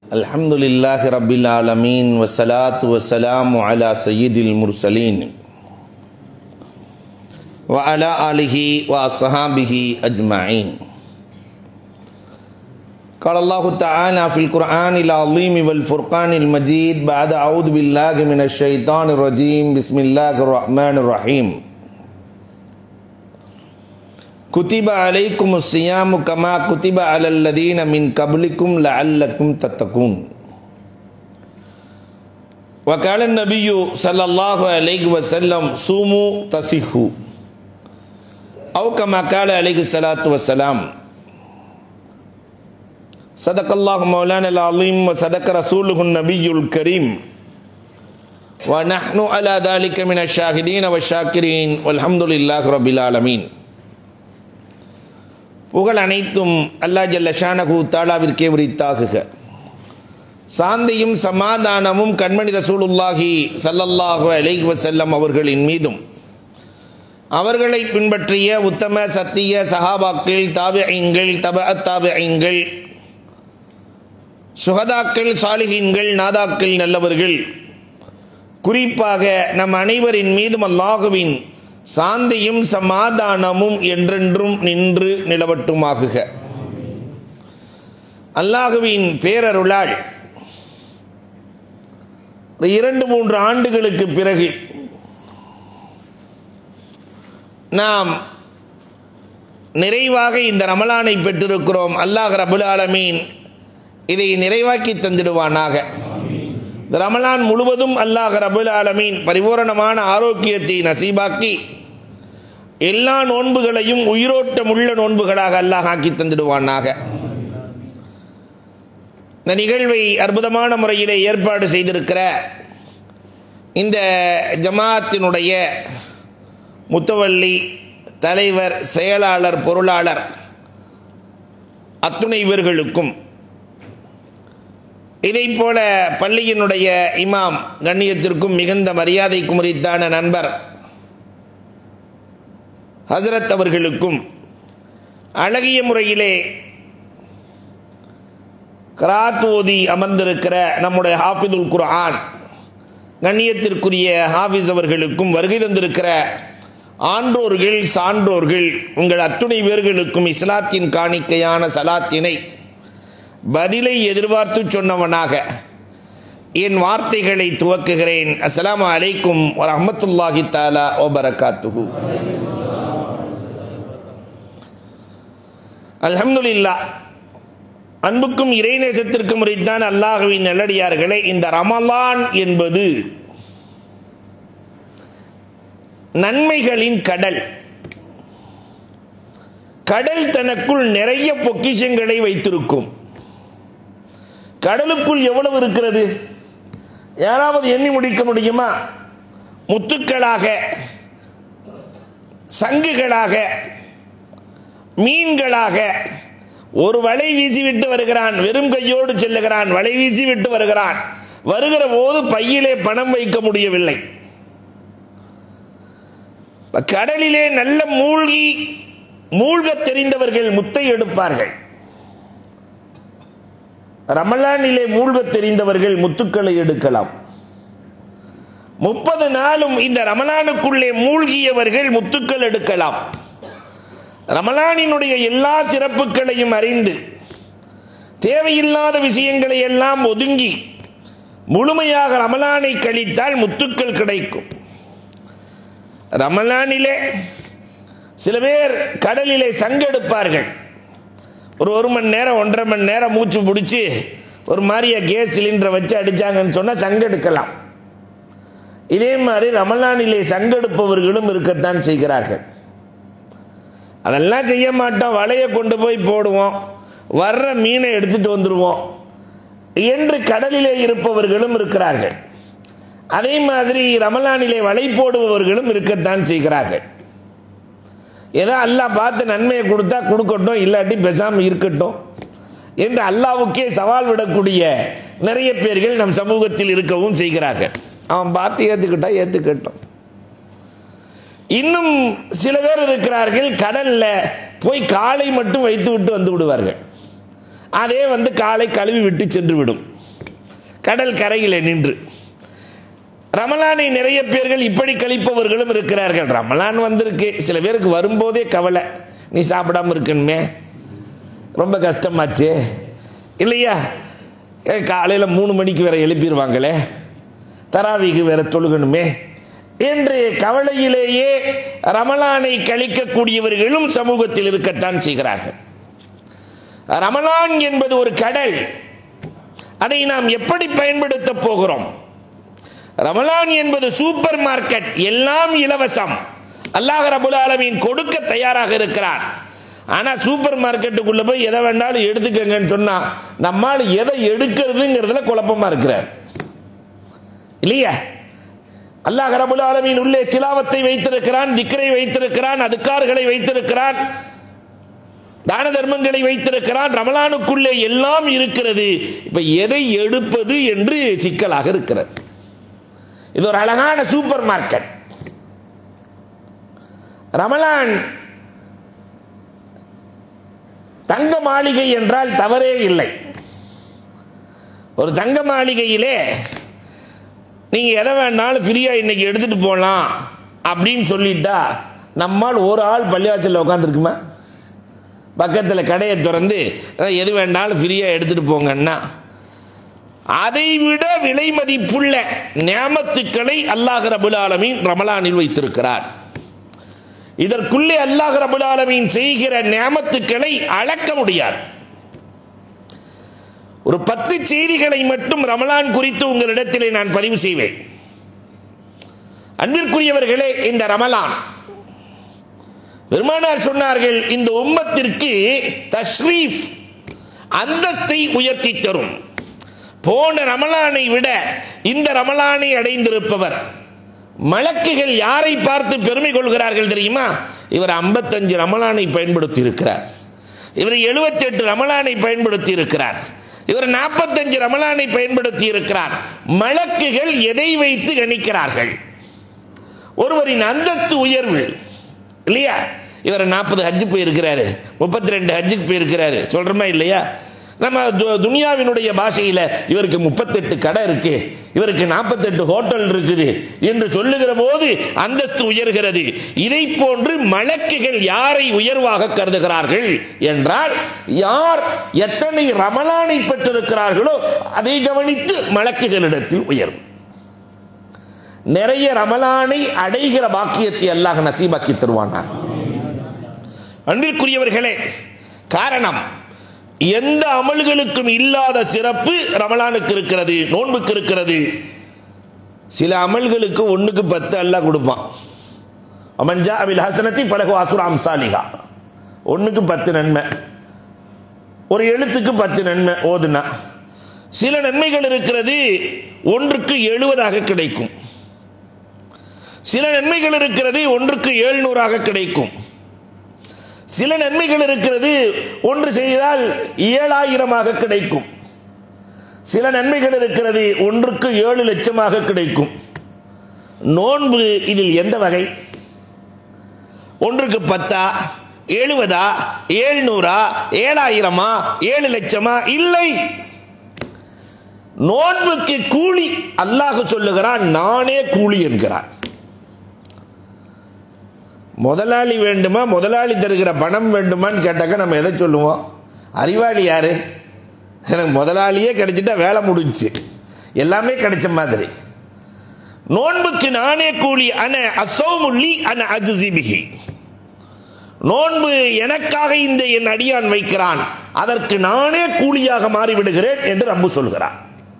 الحمد لله رب العالمين والصلاة والسلام على سيد المرسلين وعلى آله وأصحابه أجمعين قال الله تعالى في القرآن العظيم والفرقان المجيد بعد أعوذ بالله من الشيطان الرجيم بسم الله الرحمن الرحيم كتب عليكم الصيام كما كتب على الذين من قبلكم لعلكم تتقون وقال النبي صلى الله عليه وسلم صوموا تصحوا أو كما قال عليه الصلاة والسلام صدق الله مولانا العظيم وصدق رسوله النبي الكريم ونحن على ذلك من الشاهدين والشاكرين والحمد لله رب العالمين புகழ் அனைத்தும் அல்லா ஜல்ல ஷானகு தாலாவிற்கே உரித்தாகுக சாந்தியும் சமாதானமும் கண்மணி ரசூலுல்லாஹி சல்லல்லாஹு அலைஹி வசல்லம் அவர்களின் மீதும் அவர்களை பின்பற்றிய உத்தம சத்திய சஹாபாக்கள் தாபியங்கள் தப தாபியங்கள் சுகதாக்கள் சாலிகின்கள் நாதாக்கள் நல்லவர்கள் குறிப்பாக நம் அனைவரின் மீதும் அல்லாஹுவின் சாந்தியும் சமாதானமும் என்றென்றும் நின்று நிலவட்டுமாகுக அல்லாஹுவின் பேரருளால் இரண்டு மூன்று ஆண்டுகளுக்கு பிறகு நாம் நிறைவாக இந்த ரமலானை பெற்றிருக்கிறோம் அல்லாஹ் ரபுல் ஆலமீன் இதை நிறைவாக்கி தந்திடுவானாக இந்த ரமலான் முழுவதும் அல்லாஹ் ரபுல் ஆலமீன் பரிபூரணமான ஆரோக்கியத்தை நசீபாக்கி எல்லா நோன்புகளையும் உயிரோட்டமுள்ள நோன்புகளாக அல்லாஹ் ஆக்கி தந்திடுவானாக இந்த நிகழ்வை அற்புதமான முறையிலே ஏற்பாடு செய்திருக்கிற இந்த ஜமாத்தினுடைய முத்தவள்ளி தலைவர் செயலாளர் பொருளாளர் அத்துணை இவர்களுக்கும் இதை போல பள்ளியினுடைய இமாம் கண்ணியத்திற்கும் மிகுந்த மரியாதைக்கு முறித்தான நண்பர் ஹசரத் அவர்களுக்கும் அழகிய முறையிலே கராத் ஓதி அமர்ந்திருக்கிற நம்முடைய ஹாஃபிதுல் குர்ஆன் கண்ணியத்திற்குரிய ஹாஃபிஸ் அவர்களுக்கும் வருகை தந்திருக்கிற ஆன்றோர்கள் சான்றோர்கள் உங்கள் அத்துணை பேர்களுக்கும் இஸ்லாத்தின் காணிக்கையான சலாத்தினை பதிலை எதிர்பார்த்து சொன்னவனாக என் வார்த்தைகளை துவக்குகிறேன் அஸ்லாம் அலைக்கும் வரமத்துல்லாஹி தாலா ஓ பரகாத்துஹூ அல்ஹம்துலில்லா அன்புக்கும் இறைநேசத்திற்கும் முறைத்தான் அல்லாஹுவின் நல்லடியார்களே இந்த ரமலான் என்பது நன்மைகளின் கடல் கடல் தனக்குள் நிறைய பொக்கிஷங்களை வைத்திருக்கும் கடலுக்குள் எவ்வளவு இருக்கிறது யாராவது எண்ணி முடிக்க முடியுமா முத்துக்களாக சங்குகளாக மீன்களாக ஒரு வலை வீசி விட்டு வருகிறான் வெறும் கையோடு செல்லுகிறான் வலை வீசி விட்டு வருகிறான் வருகிற போது பையிலே பணம் வைக்க முடியவில்லை கடலிலே நல்ல மூழ்கி மூழ்க தெரிந்தவர்கள் முத்தை எடுப்பார்கள் ரமலானிலே மூழ்க தெரிந்தவர்கள் முத்துக்களை எடுக்கலாம் முப்பது நாளும் இந்த ரமலானுக்குள்ளே மூழ்கியவர்கள் முத்துக்கள் எடுக்கலாம் ரமலானினுடைய எல்லா சிறப்புகளையும் அறிந்து தேவையில்லாத விஷயங்களை எல்லாம் ஒதுங்கி முழுமையாக ரமலானை கழித்தால் முத்துக்கள் கிடைக்கும் ரமலானிலே சில பேர் கடலிலே சங்கெடுப்பார்கள் ஒரு ஒரு மணி நேரம் ஒன்றரை மணி நேரம் மூச்சு பிடிச்சி ஒரு மாதிரியா கேஸ் சிலிண்டரை வச்சு அடித்தாங்கன்னு சொன்னால் சங்கெடுக்கலாம் இதே மாதிரி ரமலானிலே சங்கெடுப்பவர்களும் இருக்கத்தான் செய்கிறார்கள் அதெல்லாம் செய்ய மாட்டோம் வலையை கொண்டு போய் போடுவோம் வர்ற மீனை எடுத்துட்டு வந்துடுவோம் என்று கடலிலே இருப்பவர்களும் இருக்கிறார்கள் அதே மாதிரி ரமலானிலே வலை போடுபவர்களும் இருக்கத்தான் செய்கிறார்கள் ஏதோ அல்லாஹ் பார்த்து நன்மையை கொடுத்தா கொடுக்கட்டும் இல்லாட்டி பேசாமல் இருக்கட்டும் என்று அல்லாவுக்கே சவால் விடக்கூடிய நிறைய பேர்கள் நம் சமூகத்தில் இருக்கவும் செய்கிறார்கள் அவன் பார்த்து ஏற்றுக்கிட்டா ஏற்றுக்கட்டும் இன்னும் சில பேர் இருக்கிறார்கள் கடல்ல போய் காலை மட்டும் வைத்து விட்டு வந்து விடுவார்கள் அதே வந்து காலை கழுவி விட்டு சென்று விடும் கடல் கரையில் நின்று ரமலானை நிறைய பேர்கள் இப்படி கழிப்பவர்களும் இருக்கிறார்கள் ரமலான் வந்திருக்கு சில பேருக்கு வரும்போதே கவலை நீ சாப்பிடாம இருக்கணுமே ரொம்ப கஷ்டமாச்சு இல்லையா காலையில் மூணு மணிக்கு வேற எழுப்பிடுவாங்களே தராவிக்கு வேற தொழுகணுமே என்று கவலையிலேயே ரமலானை கழிக்கக்கூடியவர்களும் சமூகத்தில் இருக்கத்தான் செய்கிறார்கள் ரமலான் என்பது ஒரு கடல் அதை நாம் எப்படி பயன்படுத்த போகிறோம் ரமலான் என்பது சூப்பர் மார்க்கெட் எல்லாம் இலவசம் அல்லாஹ் ரபுல் ஆலமீன் கொடுக்க தயாராக இருக்கிறார் ஆனா சூப்பர் மார்க்கெட்டுக்குள்ள போய் எதை வேண்டாலும் எடுத்துக்கங்கன்னு சொன்னா நம்மால் எதை எடுக்கிறதுங்கிறதுல குழப்பமா இருக்கிறார் இல்லையா அல்லாஹ் ரபுல் ஆலமீன் உள்ளே திலாவத்தை வைத்திருக்கிறான் திக்கரை வைத்திருக்கிறான் அதுக்கார்களை வைத்திருக்கிறான் தான தர்மங்களை வைத்திருக்கிறான் ரமலானுக்குள்ளே எல்லாம் இருக்கிறது இப்ப எதை எடுப்பது என்று சிக்கலாக இருக்கிறது இது ஒரு அழகான சூப்பர் மார்க்கெட் ரமலான் தங்க மாளிகை என்றால் தவறே இல்லை ஒரு தங்க மாளிகையிலே நீங்க எதை வேணாலும் ஃப்ரீயா இன்னைக்கு எடுத்துட்டு போகலாம் அப்படின்னு சொல்லிட்டா நம்மால் ஒரு ஆள் பள்ளிவாசலில் உட்காந்துருக்குமா பக்கத்தில் கடையை திறந்து எது வேணாலும் ஃப்ரீயாக எடுத்துட்டு போங்கன்னா அதை விட விலை மதிப்புள்ள நியாமத்துக்களை அல்லாஹ் ரபுல் ஆலமீன் ரமலானில் வைத்திருக்கிறார் இதற்குள்ளே அல்லாஹ் ரபுல் ஆலமீன் செய்கிற நியாமத்துக்களை அளக்க முடியாது ஒரு பத்து செய்திகளை மட்டும் ரமலான் குறித்து உங்களிடத்திலே நான் பதிவு செய்வேன் அன்பிற்குரியவர்களே இந்த ரமலான் பெருமானார் சொன்னார்கள் இந்த உம்மத்திற்கு தஸ்ரீஃப் அந்தஸ்தை உயர்த்தி தரும் போன ரமலானை விட இந்த ரமலானை அடைந்திருப்பவர் மலக்குகள் யாரை பார்த்து பெருமை கொள்கிறார்கள் தெரியுமா இவர் ஐம்பத்தஞ்சு ரமலானை பயன்படுத்தி இருக்கிறார் இவர் எழுபத்தி எட்டு ரமலானை பயன்படுத்தி இருக்கிறார் இவர் நாற்பத்தஞ்சு ரமலானை பயன்படுத்தி இருக்கிறார் மலக்குகள் எதை வைத்து கணிக்கிறார்கள் ஒருவரின் அந்தஸ்து உயர்வு இல்லையா இவர் நாற்பது ஹஜ்ஜு போயிருக்கிறாரு முப்பத்தி ரெண்டு ஹஜ்ஜுக்கு போயிருக்கிறாரு சொல்றோமா இல்லையா நம்ம து- துனியாவினுடைய பாஷையில் இவருக்கு முப்பத்தெட்டு கடை இருக்கு இவருக்கு நாற்பத்தெட்டு ஹோட்டல் இருக்குது என்று சொல்லுகிற போது அந்தஸ்து உயர்கிறது இதை போன்று மலக்குகள் யாரை உயர்வாக கருதுகிறார்கள் என்றால் யார் எத்தனை ரமலானை பெற்றிருக்கிறார்களோ அதை கவனித்து மலக்குகளிடத்தில் உயர்வு நிறைய ரமலானை அடைகிற பாக்கியத்தை அல்லாஹ் நசீபாக்கி தருவானா அன்பிற்குரியவர்களே காரணம் எந்த அமல்களுக்கும் இல்லாத சிறப்பு ரமலானுக்கு இருக்கிறது நோன்புக்கு இருக்கிறது சில அமல்களுக்கு ஒண்ணுக்கு பத்து அல்லாஹ் கொடுப்பான் அமஞ்சா அபில் ஹசனத்தி பலகு அசுராம் சாலிகா ஒண்ணுக்கு பத்து நன்மை ஒரு எழுத்துக்கு பத்து நன்மை ஓதுனா சில நன்மைகள் இருக்கிறது ஒன்றுக்கு எழுபதாக கிடைக்கும் சில நன்மைகள் இருக்கிறது ஒன்றுக்கு எழுநூறாக கிடைக்கும் சில நன்மைகள் இருக்கிறது ஒன்று செய்தால் ஏழாயிரமாக கிடைக்கும் சில நன்மைகள் இருக்கிறது ஒன்றுக்கு ஏழு லட்சமாக கிடைக்கும் நோன்பு இதில் எந்த வகை ஒன்றுக்கு பத்தா எழுபதா ஏழ்நூறா ஏழாயிரமா ஏழு லட்சமா இல்லை நோன்புக்கு கூலி அல்லாஹ் சொல்லுகிறான் நானே கூலி என்கிறான் முதலாளி வேண்டுமா முதலாளி தருகிற பணம் வேண்டுமான்னு கேட்டாக்க நம்ம எதை சொல்லுவோம் அறிவாளி யாரு எனக்கு முதலாளியே கிடைச்சிட்டா வேலை முடிஞ்சுச்சு எல்லாமே கிடைச்ச மாதிரி நோன்புக்கு நானே கூலி அன அசோமுள்ளி அன அஜுசிபிகி நோன்பு எனக்காக இந்த என் அடியான் வைக்கிறான் அதற்கு நானே கூலியாக மாறிவிடுகிறேன் என்று ரப்பு சொல்கிறான்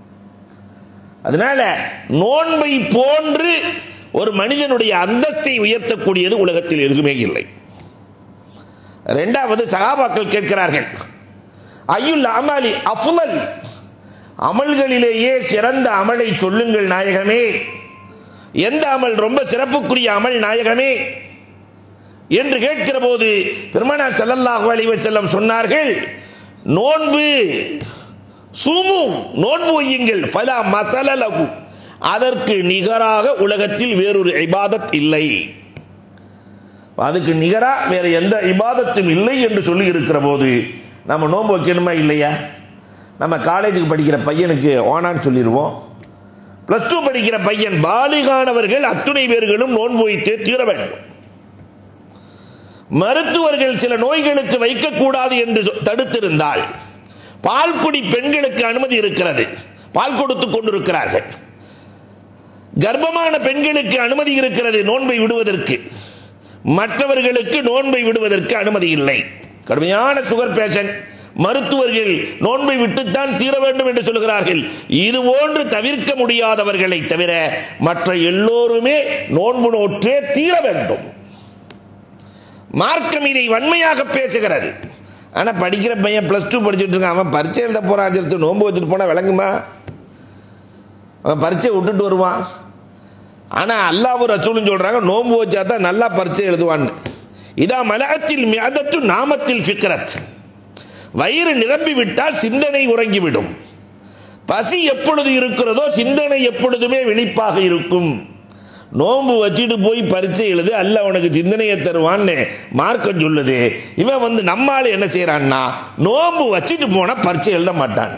அதனால நோன்பை போன்று ஒரு மனிதனுடைய அந்தஸ்தை உயர்த்தக்கூடியது உலகத்தில் எதுவுமே இல்லை இரண்டாவது சகாபாக்கள் கேட்கிறார்கள் ஐயுல் அமாலி அஃலல் அமல்களிலேயே சிறந்த அமலை சொல்லுங்கள் நாயகமே எந்த அமல் ரொம்ப சிறப்புக்குரிய அமல் நாயகமே என்று கேட்கிற போது பெருமானார் ஸல்லல்லாஹு அலைஹி வஸல்லம் சொன்னார்கள் நோன்பு சுமு நோன்பு வையுங்கள் ஃபலா மசலலகு அதற்கு நிகராக உலகத்தில் வேறொரு இபாதத் இல்லை அதுக்கு நிகரா வேற எந்த இபாதத்தும் இல்லை என்று சொல்லி இருக்கிற போது நம்ம நோன்பு வைக்கணுமா இல்லையா நம்ம காலேஜுக்கு படிக்கிற பையனுக்கு ஓனான்னு சொல்லிடுவோம் ப்ளஸ் டூ படிக்கிற பையன் பாலிகானவர்கள் அத்துணை பேர்களும் நோன்பு வைத்தே தீர வேண்டும் மருத்துவர்கள் சில நோய்களுக்கு வைக்கக்கூடாது என்று சொ- தடுத்திருந்தால் பால்குடி பெண்களுக்கு அனுமதி இருக்கிறது பால் கொடுத்து கொண்டிருக்கிறார்கள் கர்ப்பமான பெண்களுக்கு அனுமதி இருக்கிறது நோன்பை விடுவதற்கு மற்றவர்களுக்கு நோன்பை விடுவதற்கு அனுமதி இல்லை கடுமையான சுகர் பேஷண்ட் மருத்துவர்கள் நோன்பை விட்டுத்தான் தீர வேண்டும் என்று சொல்கிறார்கள் இது போன்று தவிர்க்க முடியாதவர்களை தவிர மற்ற எல்லோருமே நோன்பு நோற்றே தீர வேண்டும் மார்க்கம் இதை வன்மையாக பேசுகிறது ஆனால் படிக்கிற பையன் ப்ளஸ் டூ படிச்சுட்டு இருக்கான் அவன் பரீட்சை எழுத போகிறான் சேர்த்து நோன்பு வச்சுட்டு போனால் விளங்குமா அவன் பரீட்சை விட்டுட்டு வருவான் ஆனால் அல்லாவும் ரசூலும் சொல்கிறாங்க நோன்பு வச்சா தான் நல்லா பரீட்சை எழுதுவான்னு இதா மலகத்தில் மியாதத்து நாமத்தில் ஃபிக்ரத் வயிறு நிரம்பி விட்டால் சிந்தனை உறங்கிவிடும் பசி எப்பொழுது இருக்கிறதோ சிந்தனை எப்பொழுதுமே விழிப்பாக இருக்கும் நோன்பு வச்சுட்டு போய் பரீட்சை எழுது அல்ல உனக்கு சிந்தனையை தருவான்னு மார்க்கம் சொல்லுது இவன் வந்து நம்மால் என்ன செய்யறான்னா நோன்பு வச்சுட்டு போனா பரீட்சை எழுத மாட்டான்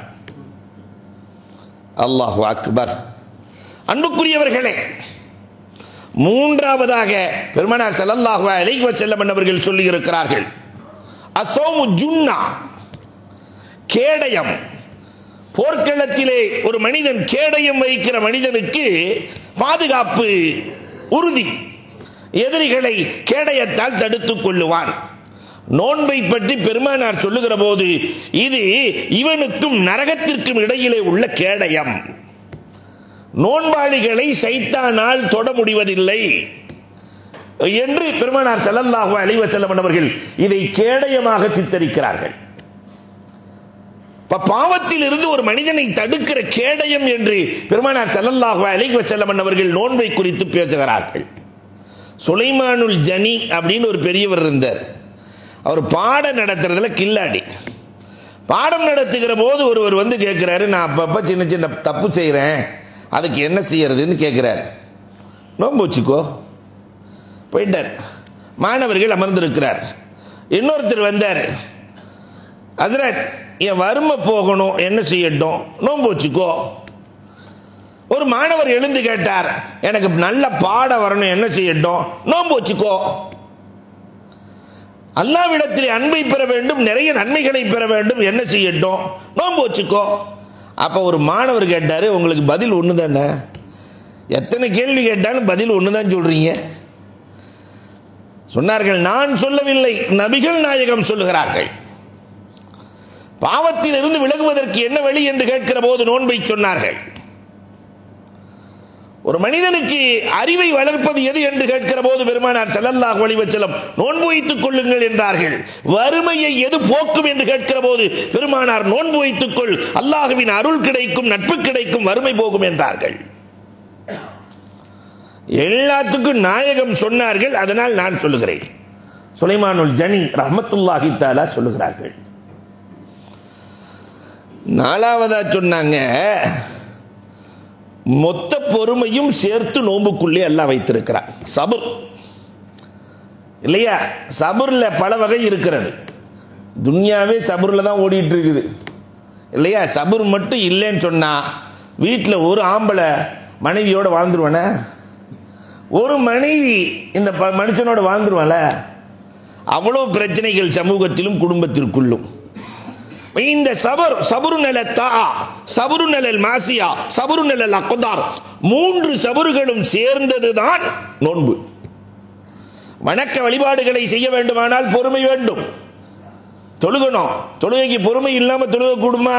அல்லாஹ் அக்பர் அன்புக்குரியவர்களே மூன்றாவதாக பெருமனார் ஸல்லல்லாஹு அலைஹி வஸல்லம் அவர்கள் சொல்லி இருக்கிறார்கள் அசோமு ஜுன்னா கேடயம் போர்க்களத்திலே ஒரு மனிதன் கேடயம் வைக்கிற மனிதனுக்கு பாதுகாப்பு உறுதி எதிரிகளை கேடயத்தால் தடுத்துக் கொள்ளுவான் நோன்பை பற்றி பெருமானார் சொல்லுகிற போது இது இவனுக்கும் நரகத்திற்கும் இடையிலே உள்ள கேடயம் நோன்பாளிகளை சைத்தானால் தொட முடிவதில்லை என்று பெருமானார் ஸல்லல்லாஹு அலைஹி வஸல்லம் அவர்கள் இதை கேடயமாக சித்தரிக்கிறார்கள் இப்ப பாவத்தில் இருந்து ஒரு மனிதனை தடுக்கிற கேடயம் என்று பெருமானார் ஸல்லல்லாஹு அலைஹி வஸல்லம் அவர்கள் நோன்பை குறித்து பேசுகிறார்கள் சுலைமானுல் ஜனி அப்படின்னு ஒரு பெரியவர் இருந்தார் அவர் பாடம் நடத்துறதுல கில்லாடி பாடம் நடத்துகிற போது ஒருவர் வந்து கேட்குறாரு நான் அப்பப்போ சின்ன சின்ன தப்பு செய்கிறேன் அதுக்கு என்ன செய்யறதுன்னு கேட்குறாரு நோன்பு வச்சுக்கோ போயிட்டார் மாணவர்கள் அமர்ந்திருக்கிறார் இன்னொருத்தர் வந்தார் ஹசரத் என் வறுமை போகணும் என்ன செய்யட்டும் நோன்பு வச்சுக்கோ ஒரு மாணவர் எழுந்து கேட்டார் எனக்கு நல்ல பாட வரணும் என்ன செய்யட்டும் நோன்பு வச்சுக்கோ அல்லாவிடத்தில் அன்பை பெற வேண்டும் நிறைய நன்மைகளை பெற வேண்டும் என்ன செய்யட்டும் நோன்பு வச்சுக்கோ அப்போ ஒரு மாணவர் கேட்டார் உங்களுக்கு பதில் ஒன்று தானே எத்தனை கேள்வி கேட்டாலும் பதில் ஒன்று தான் சொல்கிறீங்க சொன்னார்கள் நான் சொல்லவில்லை நபிகள் நாயகம் சொல்லுகிறார்கள் பாவத்தில் இருந்து விலகுவதற்கு என்ன வழி என்று கேட்கிற போது நோன்பை சொன்னார்கள் ஒரு மனிதனுக்கு அறிவை வளர்ப்பது எது என்று கேட்கிற போது பெருமானார் ஸல்லல்லாஹு அலைஹி வஸல்லம் நோன்பு வைத்துக் கொள்ளுங்கள் என்றார்கள் வறுமையை எது போக்கும் என்று கேட்கிற போது பெருமானார் நோன்பு வைத்துக்கொள் அல்லாஹுவின் அருள் கிடைக்கும் நட்பு கிடைக்கும் வறுமை போகும் என்றார்கள் எல்லாத்துக்கும் நாயகம் சொன்னார்கள் அதனால் நான் சொல்லுகிறேன் சுலைமானுல் ஜனி ரஹமத்துல்லாஹி தாலா சொல்லுகிறார்கள் நாலாவதா சொன்னாங்க மொத்த பொறுமையும் சேர்த்து நோம்புக்குள்ளே எல்லாம் வைத்திருக்கிறார் சபுர் இல்லையா சபுர்ல பல வகை இருக்கிறது துன்யாவே சபுர்ல தான் ஓடிட்டு இருக்குது இல்லையா சபுர் மட்டும் இல்லைன்னு சொன்னா வீட்டில் ஒரு ஆம்பளை மனைவியோட வாழ்ந்துருவானே ஒரு மனைவி இந்த ப- மனுஷனோட வாழ்ந்துருவான்ல அவ்வளோ பிரச்சனைகள் சமூகத்திலும் குடும்பத்திற்குள்ளும் இந்த சபர் சபுரு நல தா சபுரு நலல் மாசியா சபுரு நலல் அக்குதார் மூன்று சபறுகளும் சேர்ந்ததுதான் நோன்பு வணக்க வழிபாடுகளை செய்ய வேண்டுமானால் பொறுமை வேண்டும் தொழுகணும் தொழுகைக்கு பொறுமை இல்லாம தொழுக கூடுமா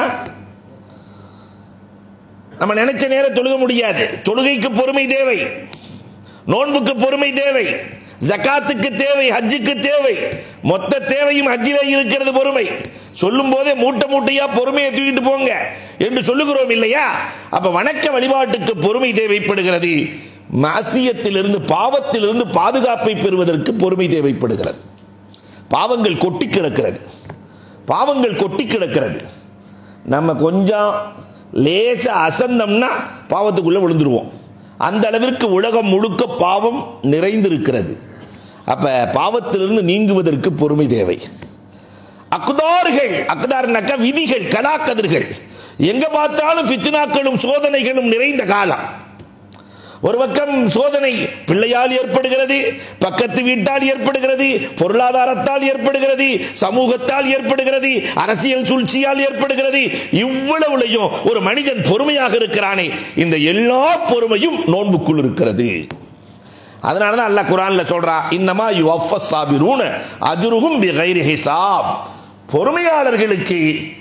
நம்ம நினைச்ச நேரம் தொழுக முடியாது தொழுகைக்கு பொறுமை தேவை நோன்புக்கு பொறுமை தேவை ஜகாத்துக்கு தேவை ஹஜ்ஜுக்கு தேவை மொத்த தேவையும் ஹஜ்ஜில இருக்கிறது பொறுமை சொல்லும் போதே மூட்டை மூட்டையா பொறுமையை தூக்கிட்டு போங்க என்று சொல்லுகிறோம் இல்லையா அப்ப வணக்க வழிபாட்டுக்கு பொறுமை தேவைப்படுகிறது மாசியத்திலிருந்து பாவத்திலிருந்து பாதுகாப்பை பெறுவதற்கு பொறுமை தேவைப்படுகிறது பாவங்கள் கொட்டி கிடக்கிறது பாவங்கள் கொட்டி கிடக்கிறது நம்ம கொஞ்சம் லேச அசந்தம்னா பாவத்துக்குள்ள விழுந்துருவோம் அந்த அளவிற்கு உலகம் முழுக்க பாவம் நிறைந்திருக்கிறது அப்ப பாவத்திலிருந்து நீங்குவதற்கு பொறுமை தேவை அக்குதார்கள் அக்குதார்னாக்கா விதிகள் கலாக்கதிர்கள் எங்க பார்த்தாலும் ஃபித்னாக்களும் சோதனைகளும் நிறைந்த காலம் ஒரு பக்கம் சோதனை பிள்ளையால் ஏற்படுகிறது பக்கத்து வீட்டால் ஏற்படுகிறது பொருளாதாரத்தால் ஏற்படுகிறது சமூகத்தால் ஏற்படுகிறது அரசியல் சூழ்ச்சியால் ஏற்படுகிறது இவ்வளவுலையும் ஒரு மனிதன் பொறுமையாக இருக்கிறானே இந்த எல்லா பொறுமையும் நோன்புக்குள் இருக்கிறது அதனால தான் அல்லாஹ் குரான்ல சொல்றா இன்னமா யுவஃபஸ் சாபிரூன அஜ்ருஹும் பிகைரி ஹிசாப் பொறுமையாளர்களுக்கு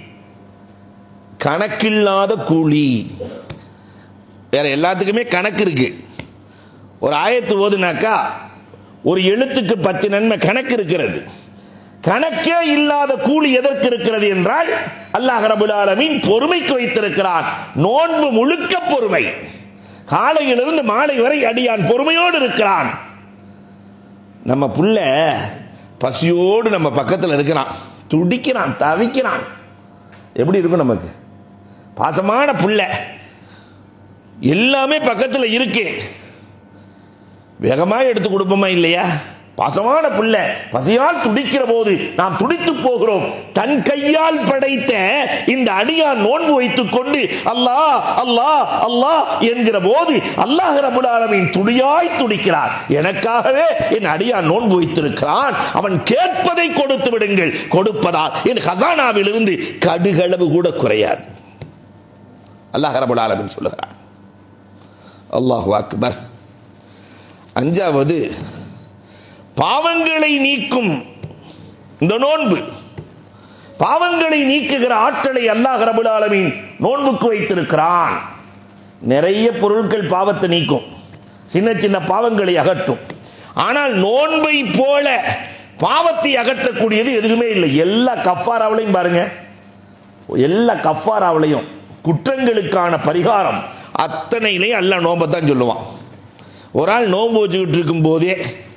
கணக்கில்லாத கூலி வேற எல்லாத்துக்குமே கணக்கு இருக்கு ஒரு ஆயத்து ஓதுனாக்கா ஒரு எழுத்துக்கு பத்து நன்மை கணக்கு இருக்கிறது கணக்கே இல்லாத கூலி எதற்கு இருக்கிறது என்றால் அல்லாஹ் ரபுல் ஆலமீன் பொறுமைக்கு வைத்திருக்கிறான் நோன்பு முழுக்க பொறுமை காலையிலிருந்து மாலை வரை அடியான் பொறுமையோடு இருக்கிறான் நம்ம புள்ள பசியோடு நம்ம பக்கத்தில் இருக்கிறான் துடிக்கிறான் தவிக்கிறான் எப்படி இருக்கும் நமக்கு பாசமான புள்ள எல்லாமே பக்கத்தில் இருக்கு வேகமாக எடுத்து கொடுப்போமா இல்லையா பாசமான புள்ள பசியால் துடிக்கிற போது நாம் துடித்து போகிறோம் தன் கையால் படைத்த இந்த அடியான் நோன்பு வைத்துக் கொண்டு அல்லாஹ் அல்லாஹ் அல்லாஹ் என்கிற போது அல்லாஹ் ரபுல் ஆலமீன் துடியாய் துடிக்கிறார் எனக்காகவே என் அடியான் நோன்பு வைத்திருக்கிறான் அவன் கேட்பதை கொடுத்து விடுங்கள் கொடுப்பதால் என் ஹசானாவில் இருந்து கடுகளவு கூட குறையாது அல்லாஹ் ரபுல் ஆலமீன் சொல்லுகிறான் அல்லாஹ் அக்பர் அஞ்சாவது பாவங்களை நீக்கும் இந்த நோன்பு பாவங்களை நீக்குகிற ஆற்றலை அல்லாஹ் ரபுல் ஆலமீன் நோன்புக்கு வைத்திருக்கிறான் நிறைய பொருட்கள் பாவத்தை நீக்கும் சின்ன சின்ன பாவங்களை அகற்றும் ஆனால் நோன்பை போல பாவத்தை அகற்றக்கூடியது எதுவுமே இல்லை எல்லா கஃபாராவிலையும் பாருங்க எல்லா கஃபாராவிலையும் குற்றங்களுக்கான பரிகாரம் அத்தனையிலையும் அல்ல நோம்பை தான் சொல்லுவான் ஒரு ஆள் நோன்பு வச்சுக்கிட்டு இருக்கும் போதே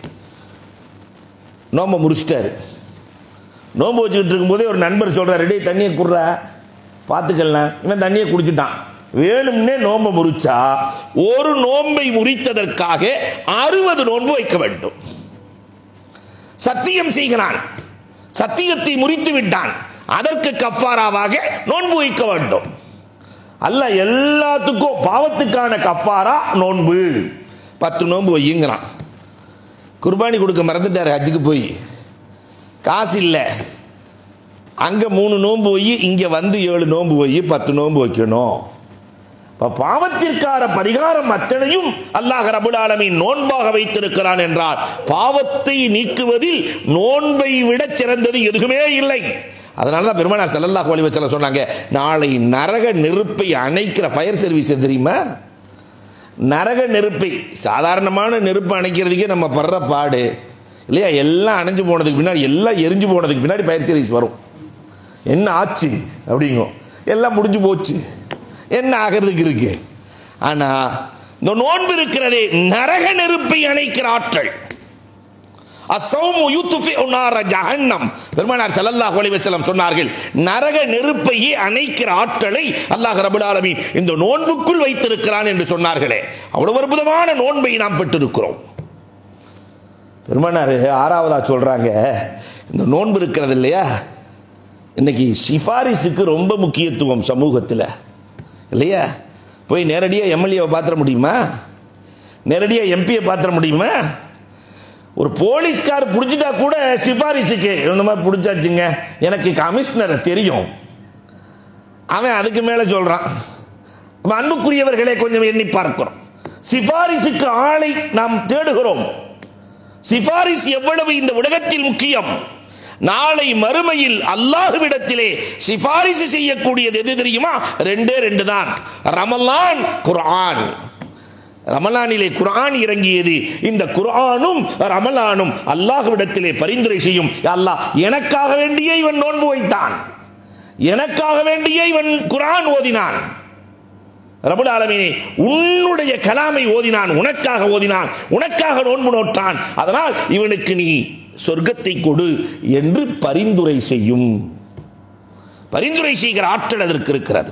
நோம்பை முடிச்சிட்டாரு நோன்பு வச்சுக்கிட்டு இருக்கும்போதே ஒரு நண்பர் சொல்றாரு டேய் தண்ணியை குடுற பார்த்துக்கலாம் இவன் தண்ணியை குடிச்சிட்டான் வேணும்னே நோன்பை முறிச்சா ஒரு நோன்பை முறித்ததற்காக அறுபது நோன்பு வைக்க வேண்டும் சத்தியம் செய்கிறான் சத்தியத்தை முறித்து விட்டான் அதற்கு கஃபாராவாக நோன்பு வைக்க வேண்டும் அல்ல எல்லாத்துக்கும் பாவத்துக்கான கஃபாரா நோன்பு பத்து நோன்பு வையுங்கிறான் குர்பானி கொடுக்க மறந்துட்டாரு ஹஜ்ஜுக்கு போய் காசு இல்லை அங்கே மூணு நோன்பு வை இங்கே வந்து ஏழு நோன்பு வை பத்து நோன்பு வைக்கணும் இப்போ பாவத்திற்கான பரிகாரம் அத்தனையும் அல்லாஹ் ரபுல் ஆலமீன் நோன்பாக வைத்திருக்கிறான் என்றால் பாவத்தை நீக்குவதில் நோன்பை விட சிறந்தது எதுவுமே இல்லை அதனால தான் பெருமானார் ஸல்லல்லாஹு அலைஹி வஸல்லம் சொன்னாங்க நாளை நரக நெருப்பை அணைக்கிற ஃபயர் சர்வீஸ் தெரியுமா நரக நெருப்பை சாதாரணமான நெருப்பு அணைக்கிறதுக்கே நம்ம படுற பாடு இல்லையா எல்லாம் அணைஞ்சு போனதுக்கு பின்னாடி எல்லாம் எரிஞ்சு போனதுக்கு பின்னாடி ஃபயர் சர்வீஸ் வரும் என்ன ஆச்சு அப்படிங்கும் எல்லாம் முடிஞ்சு போச்சு என்ன ஆகிறதுக்கு இருக்கு ஆனா இந்த நோன்பு இருக்கிறதே நரக நெருப்பை அணைக்கிற ஆற்றல் அசௌமு யூத்துஃபி உன்னார ஜஹன்னம் பெருமானார் ஸல்லல்லாஹு அலைஹி வஸல்லம் சொன்னார்கள் நரக நெருப்பையே அணைக்கிற ஆற்றலை அல்லாஹ் ரப்பல் ஆலமீன் இந்த நோன்புக்குள் வைத்திருக்கிறான் என்று சொன்னார்களே அவ்வளவு அற்புதமான நோன்பை நாம் பெற்றிருக்கிறோம் பெருமானார் ஆறாவதா சொல்றாங்க இந்த நோன்பு இருக்கிறது இல்லையா இன்னைக்கு சிபாரிசுக்கு ரொம்ப முக்கியத்துவம் சமூகத்தில் இல்லையா போய் நேரடியாக எம்எல்ஏவை பாத்திர முடியுமா நேரடியாக எம்பியை பாத்திர முடியுமா ஒரு போலீஸ்கார் பிடிச்சிட்டா கூட சிபாரிசுக்கு இந்த மாதிரி பிடிச்சாச்சுங்க எனக்கு கமிஷனரை தெரியும் அவன் அதுக்கு மேலே சொல்கிறான் அன்புக்குரியவர்களை கொஞ்சம் எண்ணி பார்க்கிறோம் சிபாரிசுக்கு ஆளை நாம் தேடுகிறோம் சிபாரிஸ் எவ்வளவு இந்த உலகத்தில் முக்கியம் நாளை மறுமையில் அல்லாஹுவிடத்திலே சிபாரிசு செய்யக்கூடியது எது தெரியுமா ரெண்டே ரெண்டு தான் ரமலான் குர்ஆன் ரமலானிலே குர்ஆன் இறங்கியது இந்த குர்ஆனும் ரமலானும் அல்லாஹ்விடத்திலே பரிந்துரை செய்யும் அல்லாஹ் எனக்காக வேண்டியே இவன் நோன்பு வைத்தான் எனக்காக வேண்டியே இவன் குர்ஆன் ஓதினான் ரபுல் ஆலமீனே உன்னுடைய கலாமை ஓதினான் உனக்காக ஓதினான் உனக்காக நோன்பு நோட்டான் அதனால் இவனுக்கு நீ சொர்க்கத்தை கொடு என்று பரிந்துரை செய்யும் பரிந்துரை செய்கிற ஆற்றல் அதற்கு இருக்கிறது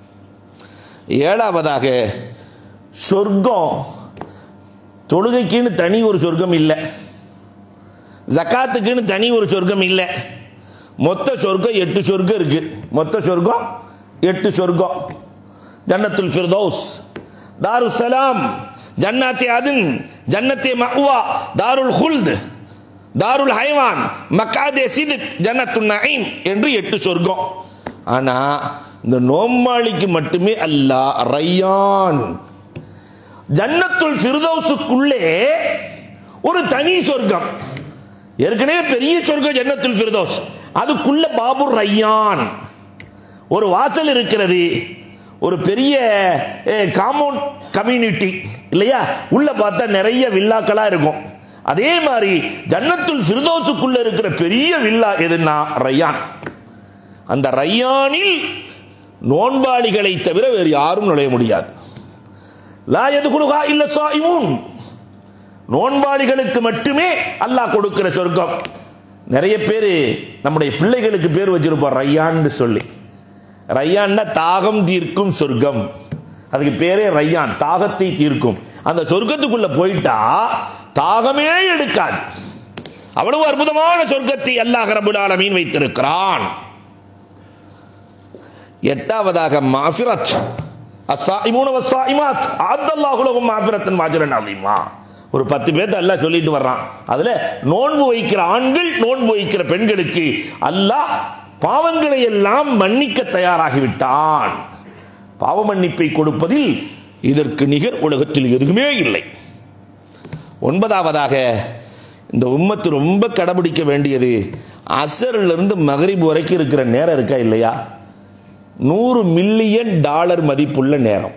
ஏழாவதாக சொர்க்கம் தொழுகைக்குன்னு தனி ஒரு சொர்க்கம் இல்லை ஜக்காத்துக்குன்னு தனி ஒரு சொர்க்கம் இல்லை மொத்த சொர்க்கம் எட்டு சொர்க்கம் இருக்கு மொத்த சொர்க்கம் எட்டு சொர்க்கம் ஜன்னத்துல் ஃபிர்தௌஸ் தாரு சலாம் ஜன்னாத்தே அதின் ஜன்னத்தே மஹ்வா தாருல் ஹுல்த் தாருல் ஹைவான் மக்காதே சிதிக் ஜன்னத்துல் நঈம் என்று எட்டு சொர்க்கம் ஆனா இந்த நோம்பாளிக்கு மட்டுமே அல்லாஹ் ரையான் ஜன்னத்துல் ஃபிர்தௌஸுக்குள்ளே ஒரு தனி சொர்க்கம் ஏற்கனவே பெரிய சொர்க்கம் ஜன்னத்துல் ஃபிர்தௌஸ் அதுக்குள்ள பாபு ரையான் ஒரு வாசல் இருக்கிறது ஒரு பெரிய காம்பவுண்ட் கம்யூனிட்டி இல்லையா உள்ள பார்த்தா நிறைய வில்லாக்களா இருக்கும் அதே மாதிரி ஜன்னத்துல் ஃபிர்தௌஸுக்குள்ள இருக்கிற பெரிய வில்லா எதுன்னா ரையான் அந்த ரையானில் நோன்பாளிகளை தவிர வேறு யாரும் நுழைய முடியாது லா எதுகுலுகா இல்ல சாயிமுன் நோன்பாளிகளுக்கு மட்டுமே அல்லாஹ் கொடுக்கிற சொர்க்கம் நிறைய பேர் நம்முடைய பிள்ளைகளுக்கு பேர் வச்சிருப்போம் ரையான்னு சொல்லி ரையான்னா தாகம் தீர்க்கும் சொர்க்கம் அதுக்கு பேரே ரையான் தாகத்தை தீர்க்கும் அந்த சொர்க்கத்துக்குள்ள போயிட்டா தாகமே எடுக்காது அவ்வளவு அற்புதமான சொர்க்கத்தை அல்லாஹ் ரபுல் ஆலமீன் வைத்திருக்கிறான் எட்டாவதாக மாஃபிரத் அஸ்ஸாயிமூன வஸ்ஸாயிமாத் அத்தல்லாஹு லஹும் மாஃபிரத்தன் வாஜரன் அலீமா ஒரு பத்து பேர்த்த அல்லாஹ் சொல்லிட்டு வர்றான் அதுல நோன்பு வைக்கிற ஆண்கள் நோன்பு வைக்கிற பெண்களுக்கு அல்லாஹ் பாவங்களை எல்லாம் மன்னிக்க தயாராகிவிட்டான் பாவ மன்னிப்பை கொடுப்பதில் இதற்கு நிகர் உலகத்தில் எதுவுமே இல்லை ஒன்பதாவதாக இந்த உம்மத்து ரொம்ப கடைபிடிக்க வேண்டியது அசரிலிருந்து மகரிப் வரைக்கும் இருக்கிற நேரம் இருக்கா இல்லையா நூறு மில்லியன் டாலர் மதிப்புள்ள நேரம்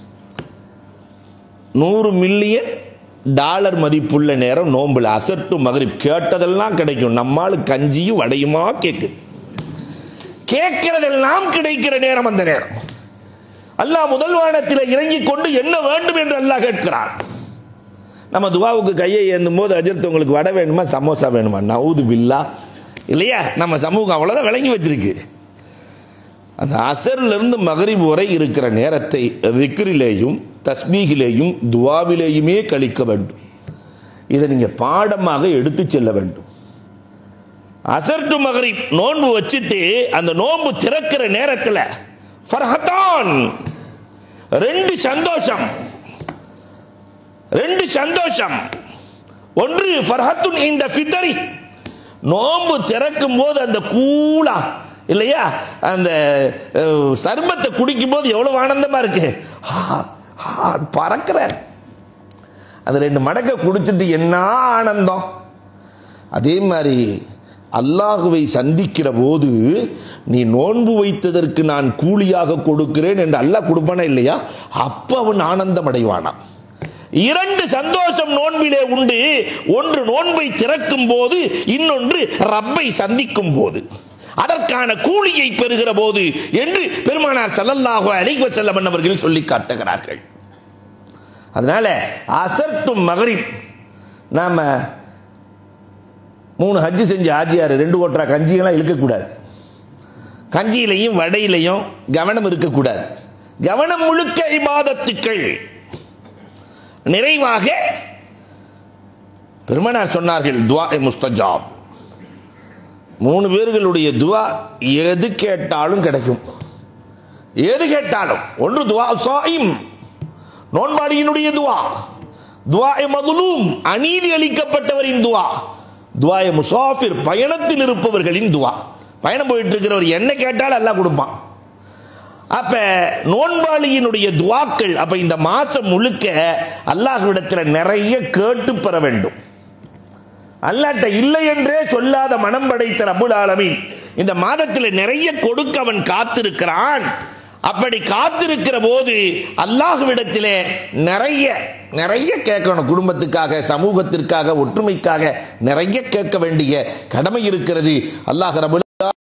நூறு மில்லியன் டாலர் மதிப்புள்ள நேரம் நோம்புல அசர் டு மகரிப் கேட்டதெல்லாம் கிடைக்கும் நம்மால் கஞ்சியும் வடையுமா கேக்கு கேட்கிறதெல்லாம் கிடைக்கிற நேரம் அந்த நேரம் அல்லாஹ் முதல் வானத்தில் இறங்கிக் கொண்டு என்ன வேண்டும் என்று அல்லாஹ் கேட்கிறான் நம்ம துவாவுக்கு கையை ஏந்தும் போது அஜர்த்து உங்களுக்கு வடை வேணுமா சமோசா வேணுமா நவுது பில்லா இல்லையா நம்ம சமூகம் அவ்வளோதான் விளங்கி வச்சிருக்கு அந்த அசரிலிருந்து மகரிப் வரை இருக்கிற நேரத்தை விக்ரிலேயும் தஸ்பீகிலேயும் துவாவிலேயுமே கழிக்க வேண்டும் இதை நீங்கள் பாடமாக எடுத்து செல்ல வேண்டும் அசர் டு மகரிப் நோன்பு வச்சுட்டு அந்த நோன்பு திறக்கிற நேரத்தில் ஃபர்ஹத்தான் ரெண்டு சந்தோஷம் ரெண்டு சந்தோஷம் ஒன்று ஃபர்ஹத்துன் இந்த ஃபித்தரி நோன்பு திறக்கும் போது அந்த கூலா இல்லையா அந்த அஹ், சர்பத்தை குடிக்கும் போது எவ்வளவு ஆனந்தமா இருக்கு ஹா, ஹா, பறக்கிற அந்த ரெண்டு மடக்க குடிச்சிட்டு என்ன ஆனந்தம் அதே மாதிரி அல்லாஹுவை சந்திக்கிற போது நீ நோன்பு வைத்ததற்கு நான் கூலியாக கொடுக்கிறேன் என்று அல்லாஹ் கொடுப்பானா இல்லையா அப்ப அவன் ஆனந்தம் அடைவானாம் இரண்டு சந்தோஷம் நோன்பிலே உண்டு ஒன்று நோன்பை திறக்கும் போது இன்னொன்று ரப்பை சந்திக்கும் போது அதற்கான கூலியை பெறுகிற போது என்று பெருமானார் ஸல்லல்லாஹு அலைஹி வஸல்லம் அவர்கள் சொல்லி காட்டுகிறார்கள் அதனால அசர்ட்டும் மகரிப் நாம மூணு ஹஜ்ஜு செஞ்ச ஆஜியார் ரெண்டு கோட்டரா கஞ்சியெல்லாம் இழுக்கக்கூடாது கஞ்சியிலையும் வடையிலையும் கவனம் இருக்கக்கூடாது கவனம் முழுக்க இபாதத்துக்கள் நிறைவாக பெருமனார் சொன்னார்கள் துவா முஸ்தஜாப் மூணு பேர்களுடைய துவா எது கேட்டாலும் கிடைக்கும் எது கேட்டாலும் ஒன்று துவா சாயிம் நோன்பாடியினுடைய துவா துவாய மதுலூம் அநீதி அளிக்கப்பட்டவரின் துவா துவாய முசாஃபிர் பயணத்தில் இருப்பவர்களின் துவா பயணம் போயிட்டு இருக்கிறவர் என்ன கேட்டாலும் எல்லாம் கொடுப்பான் அப்ப நோன்பாளியினுடைய துவாக்கள் அப்ப இந்த மாசம் முழுக்க அல்லாஹ்விடத்தில் நிறைய கேட்டு பெற வேண்டும் அல்லாட்ட இல்லை என்றே சொல்லாத மனம் படைத்த ரபுல் ஆலமீன் இந்த மாதத்தில் நிறைய கொடுக்க அவன் காத்திருக்கிறான் அப்படி காத்திருக்கிற போது அல்லாஹ்விடத்திலே நிறைய நிறைய கேட்கணும் குடும்பத்துக்காக சமூகத்திற்காக ஒற்றுமைக்காக நிறைய கேட்க வேண்டிய கடமை இருக்கிறது அல்லாஹ் ரபுல்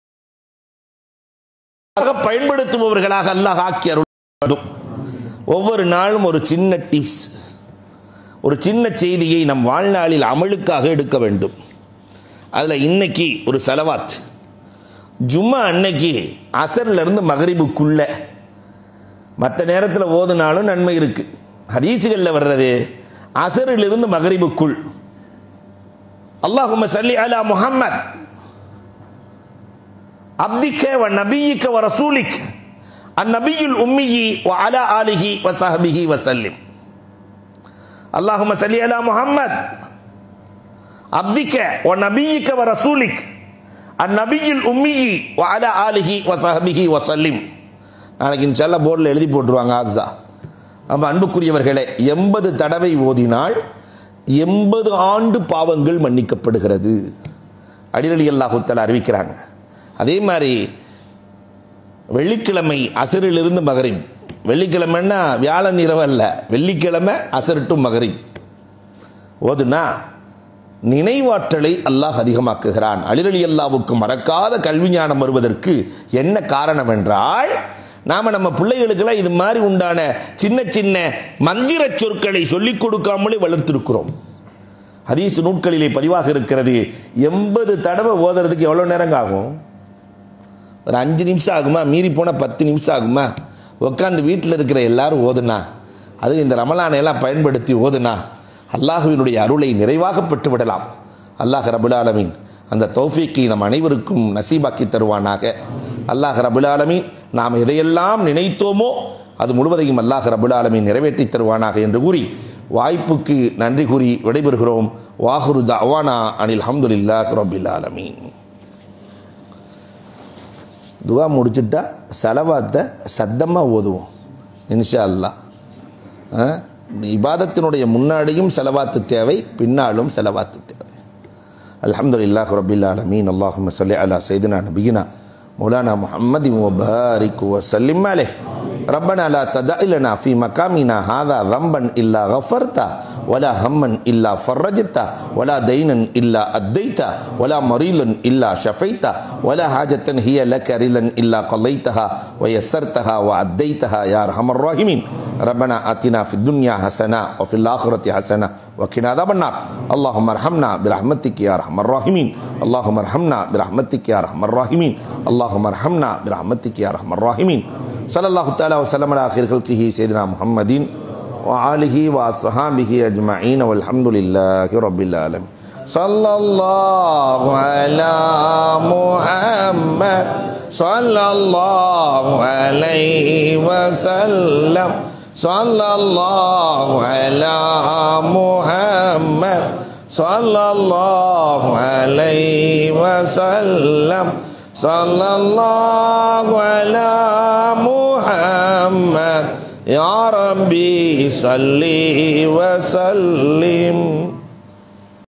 பயன்படுத்துபவர்களாக அல்லாஹ் ஆக்கி அருள் வேண்டும். ஒவ்வொரு நாளும் ஒரு சின்ன டிப்ஸ் ஒரு சின்ன செய்தியை நம் வாழ்நாளில் அமலுக்காக எடுக்க வேண்டும் அதில் இன்னைக்கு ஒரு செலவாத் ஜும்மா அன்னைக்கு அசர்ல இருந்து மகரிபுக்குள்ள மற்ற நேரத்தில் ஓதுனாலும் நன்மை இருக்கு ஹதீசுகளில் வர்றது அசரிலிருந்து மகரிபுக்குள் அல்லாஹும்ம சல்லி அலா முஹம்மத் அப்திக்க வ நபியிக்க வ ரசூலிக் அந்நபியுல் உம்மியி வ அலா ஆலிஹி வ சஹபிஹி வசல்லிம் அல்லாஹும சல்லி அலா முஹம்மத் அப்திக்க வ நபியிக்க வ ரசூலிக் அந்நபியுல் உம்மியி வ அலா ஆலிஹி வ சஹபிஹி வசல்லிம் நாளைக்கு இன்ஷால்லா போர்டில் எழுதி போட்டுருவாங்க ஆப்ஸா அப்போ அன்புக்குரியவர்களே எண்பது தடவை ஓதினால் எண்பது ஆண்டு பாவங்கள் மன்னிக்கப்படுகிறது அடிரலி அல்லாஹுத்தல அறிவிக்கிறாங்க அதே மாதிரி வெள்ளிக்கிழமை அசரிலிருந்து மகரிப் வெள்ளிக்கிழமைன்னா வியாழன் இரவு அல்ல வெள்ளிக்கிழமை அசர் டு மகரிப் ஓதுனா நினைவாற்றலை அல்லாஹ் அதிகமாக்குகிறான் அலிரலி அல்லாவுக்கு மறக்காத கல்வி ஞானம் வருவதற்கு என்ன காரணம் என்றால் நாம நம்ம பிள்ளைகளுக்கெல்லாம் இது மாதிரி உண்டான சின்ன சின்ன மந்திர சொற்களை சொல்லிக் கொடுக்காமலே வளர்த்திருக்கிறோம் ஹதீஸ் நூட்களிலே பதிவாக இருக்கிறது எண்பது தடவை ஓதுறதுக்கு எவ்வளோ நேரங்க ஆகும் ஒரு அஞ்சு நிமிஷம் ஆகுமா மீறி போனால் பத்து நிமிஷம் ஆகுமா உட்காந்து வீட்டில் இருக்கிற எல்லாரும் ஓதுனா அது இந்த ரமலானை எல்லாம் பயன்படுத்தி ஓதுனா அல்லாஹுவினுடைய அருளை நிறைவாக பெற்று விடலாம் அல்லாஹ் ரபுல் ஆலமீன் அந்த தௌஃபீக்கை நம் அனைவருக்கும் நசீபாக்கி தருவானாக அல்லாஹ் ரபுல் ஆலமீன் நாம் எதையெல்லாம் நினைத்தோமோ அது முழுவதையும் அல்லாஹ் ரபுல் ஆலமீன் நிறைவேற்றி தருவானாக என்று கூறி வாய்ப்புக்கு நன்றி கூறி விடைபெறுகிறோம் வாஹுரு தவானா அனில் அஹமதுல்லாஹ் ரபில் ஆலமீன் துவா முடிச்சுட்டா செலவாத்தை சத்தமாக ஓதுவோம் இன்ஷா அல்லா ஆ? இபாதத்தினுடைய முன்னாடியும் செலவாத்து தேவை பின்னாலும் செலவாத்து தேவை அல்ஹம்துலில்லாஹ் ரபில் ஆலமீன் அல்லாஹும்ம ஸல்லி அலா சையதுனா நபியினா مولانا محمد وبارك وسلم عليه ربنا لا تدع لنا في مقامنا هذا ذنبا إلا غفرته ولا هما إلا فرجته ولا دينا إلا أديته ولا مريضا إلا شفيته ولا حاجة هي لك رلا إلا قضيتها ويسرتها وأديتها يا أرحم الراحمين ربنا آتنا في الدنيا حسنة وفي الآخرة حسنة وقنا عذاب النار اللهم ارحمنا برحمتك يا أرحم الراحمين اللهم ارحمنا برحمتك يا أرحم الراحمين اللهم ارحمنا برحمتك يا أرحم الراحمين صلى الله تعالى وسلم على آخر خلقه سيدنا محمد وآله وأصحابه أجمعين والحمد لله رب العالمين صلى الله على محمد صلى الله عليه وسلم صلى الله على محمد صلى الله عليه وسلم صلى الله على محمد يا ربي صل وسلم